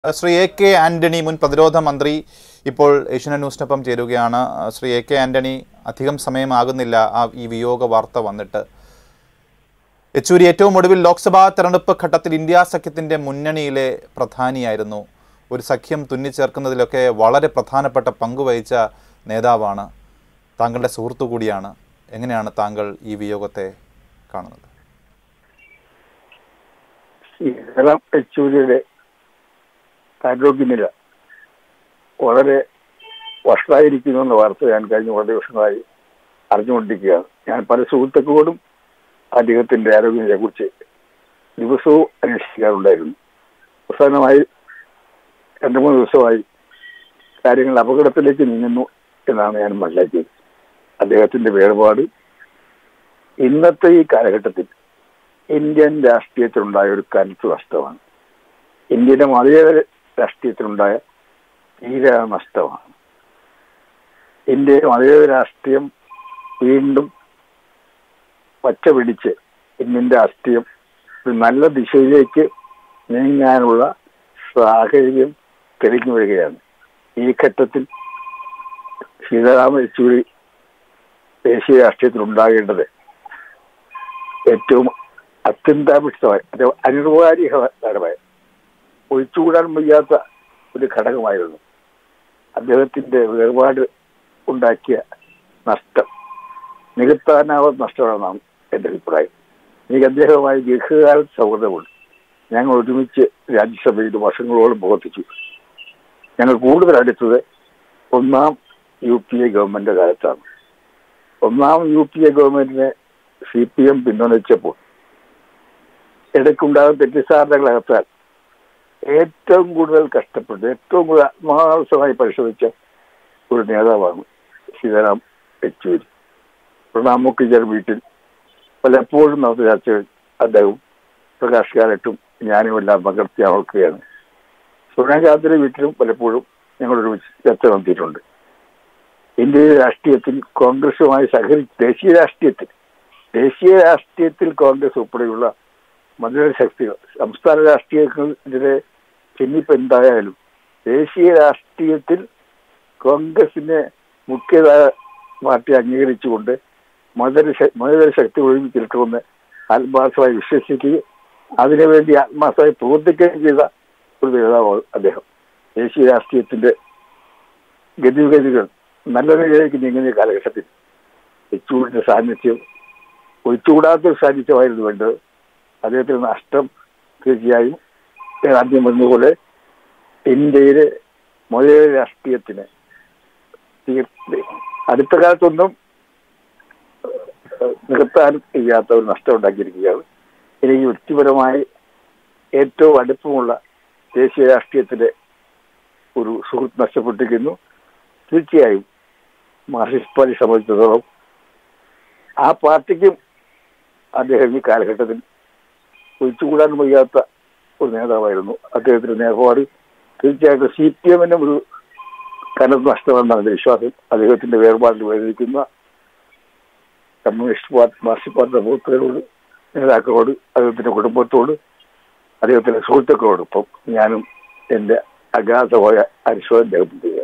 Shri A K Antony മുൻ പ്രതിരോധ മന്ത്രി ഇപ്പോൾ ഏഷ്യനെറ്റ് ന്യൂസിനൊപ്പം ചേരുകയാണ് ശ്രീ എ കെ ആന്റണി അധികം സമയമാകുന്നില്ല ആ ഈ വിയോഗ വാർത്ത വന്നിട്ട് യെച്ചൂരി ഏറ്റവും ഒടുവിൽ ലോക്സഭാ തെരഞ്ഞെടുപ്പ് ഘട്ടത്തിൽ ഇന്ത്യ സഖ്യത്തിന്റെ മുന്നണിയിലെ പ്രധാനിയായിരുന്നു ഒരു സഖ്യം തുന്നിച്ചേർക്കുന്നതിലൊക്കെ വളരെ പ്രധാനപ്പെട്ട പങ്കുവഹിച്ച നേതാവാണ് താങ്കളുടെ സുഹൃത്തു കൂടിയാണ് എങ്ങനെയാണ് താങ്കൾ ഈ വിയോഗത്തെ കാണുന്നത് കേരളം യെച്ചൂരിയുടെ ആരോഗ്യനില വളരെ വഷളായിരിക്കുന്നു എന്ന വാർത്ത ഞാൻ കഴിഞ്ഞ കുറേ ദിവസങ്ങളായി അറിഞ്ഞുകൊണ്ടിരിക്കുകയാണ് ഞാൻ പല സുഹൃത്തുക്കളോടും അദ്ദേഹത്തിന്റെ ആരോഗ്യനിലയെ കുറിച്ച് ദിവസവും അന്വേഷിക്കാറുണ്ടായിരുന്നു അവസാനമായി രണ്ടു മൂന്ന് ദിവസമായി കാര്യങ്ങൾ അപകടത്തിലേക്ക് നീങ്ങുന്നു എന്നാണ് ഞാൻ മനസ്സിലാക്കിയത് അദ്ദേഹത്തിന്റെ വേർപാട് ഇന്നത്തെ ഈ കാലഘട്ടത്തിൽ ഇന്ത്യൻ രാഷ്ട്രീയത്തിലുണ്ടായ ഒരു കരുത്ത് നഷ്ടമാണ് ഇന്ത്യയുടെ മതേതര രാഷ്ട്രീയത്തിലുണ്ടായ തീരാ നഷ്ടമാണ് ഇന്ത്യയുടെ മതേതര രാഷ്ട്രീയം വീണ്ടും പച്ച പിടിച്ച് ഇന്ത്യൻ രാഷ്ട്രീയം ഒരു നല്ല ദിശയിലേക്ക് നീങ്ങാനുള്ള സാഹചര്യം തെളിഞ്ഞു വരികയാണ് ഈ ഘട്ടത്തിൽ സീതാരാമ യെച്ചൂരി ദേശീയ രാഷ്ട്രീയത്തിൽ ഉണ്ടാകേണ്ടത് ഏറ്റവും അത്യന്താപേക്ഷിതമായ അത് അനിർവാര്യകരമായ ഒഴിച്ചുകൂടാൻ വയ്യാത്ത ഒരു ഘടകമായിരുന്നു അദ്ദേഹത്തിന്റെ വേർപാട് ഉണ്ടാക്കിയ നഷ്ടം നികത്താനാവാത്ത നഷ്ടമാണെന്നാണ് എന്റെ അഭിപ്രായം എനിക്ക് അദ്ദേഹവുമായി ദീർഘകാല സൗഹൃദമുണ്ട് ഞങ്ങൾ ഒരുമിച്ച് രാജ്യസഭയിൽ വർഷങ്ങളോളം പ്രവർത്തിച്ചു ഞങ്ങൾ കൂടുതൽ അടുത്തത് ഒന്നാം യു പി എ ഗവൺമെന്റ് കാലത്താണ് ഒന്നാം യു പി എ ഗവൺമെന്റിനെ സി പി എം പിന്തുണച്ചപ്പോൾ ഇടയ്ക്കുണ്ടാകുന്ന തെറ്റിദ്ധാരണകൾ അകത്താൽ ഏറ്റവും കൂടുതൽ കഷ്ടപ്പെട്ട് ഏറ്റവും കൂടുതൽ ആത്മാർത്ഥമായി പരിശോധിച്ച ഒരു നേതാവാണ് സീതാറാം യെച്ചൂരി പ്രണാബ് മുഖർജിയുടെ വീട്ടിൽ പലപ്പോഴും നടന്ന ചർച്ചകൾ അദ്ദേഹവും പ്രകാശ് കാലട്ടും ഞാനും എല്ലാം പകർത്തി ഓർക്കുകയാണ് സോണിയാഗാന്ധിയുടെ വീട്ടിലും പലപ്പോഴും ഞങ്ങൾ ഒരുമിച്ച് ചർച്ച നടത്തിയിട്ടുണ്ട് ഇന്ത്യയിലെ രാഷ്ട്രീയത്തിൽ കോൺഗ്രസുമായി സഹകരി ദേശീയ രാഷ്ട്രീയത്തിൽ ദേശീയ രാഷ്ട്രീയത്തിൽ കോൺഗ്രസ് ഉൾപ്പെടെയുള്ള മതേതര ശക്തികൾ സംസ്ഥാന രാഷ്ട്രീയത്തിനെതിരെ ചിന്നിപ്പ് എന്തായാലും ദേശീയ രാഷ്ട്രീയത്തിൽ കോൺഗ്രസിനെ മുഖ്യധാര പാർട്ടി അംഗീകരിച്ചുകൊണ്ട് മതേതര ശ- മതേതര ശക്തി ഒഴിപ്പിച്ചിട്ടുമെന്ന് ആത്മാർത്ഥമായി വിശ്വസിക്കുകയും അതിനുവേണ്ടി ആത്മാർത്ഥമായി പ്രവർത്തിക്കുകയും ചെയ്ത ഒരു നേതാവാണ് അദ്ദേഹം ദേശീയ രാഷ്ട്രീയത്തിന്റെ ഗതിഗതികൾ നല്ല നിലയിലേക്ക് നീങ്ങുന്ന ഈ കാലഘട്ടത്തിൽ യെച്ചൂരിന്റെ സാന്നിധ്യം ഒഴിച്ചുകൂടാത്തൊരു സാന്നിധ്യമായിരുന്നു വേണ്ടത് അദ്ദേഹത്തിന് നഷ്ടം തീർച്ചയായും ഞാൻ ആദ്യം പറഞ്ഞതുപോലെ ഇന്ത്യയിലെ മതേതര രാഷ്ട്രീയത്തിന് തീർ- അടുത്ത കാലത്തൊന്നും ഏഹ്, നികത്താൻ കഴിയാത്ത ഒരു നഷ്ടം ഉണ്ടാക്കിയിരിക്കുകയാണ് എനിക്ക് വ്യക്തിപരമായി ഏറ്റവും അടുപ്പമുള്ള ദേശീയ രാഷ്ട്രീയത്തിലെ ഒരു സുഹൃത്ത് നഷ്ടപ്പെട്ടിരിക്കുന്നു തീർച്ചയായും മാർക്സിസ്റ്റ് പാർട്ടി സംബന്ധിച്ചിടത്തോളം ആ പാർട്ടിക്കും അദ്ദേഹം ഈ കാലഘട്ടത്തിൽ ഒഴിച്ചുകൂടാൻ വയ്യാത്ത ഒരു നേതാവായിരുന്നു അദ്ദേഹത്തിന്റെ നിലപാട് തീർച്ചയായിട്ടും സി പി എമ്മിനും ഒരു കനത്ത നഷ്ടമെന്നാണ് എന്റെ വിശ്വാസം അദ്ദേഹത്തിന്റെ വേർപാടിൽ വേദനിക്കുന്ന കമ്മ്യൂണിസ്റ്റ് പാർട്ടി മാർക്സിസ്റ്റ് പാർട്ടി പ്രവർത്തകരോട് നേതാക്കളോട് അദ്ദേഹത്തിന്റെ കുടുംബത്തോട് അദ്ദേഹത്തിന്റെ സുഹൃത്തുക്കളോട് ഇപ്പം ഞാനും എന്റെ അഗാധമായ അനുശോചനം രേഖപ്പെടുത്തുകയാണ്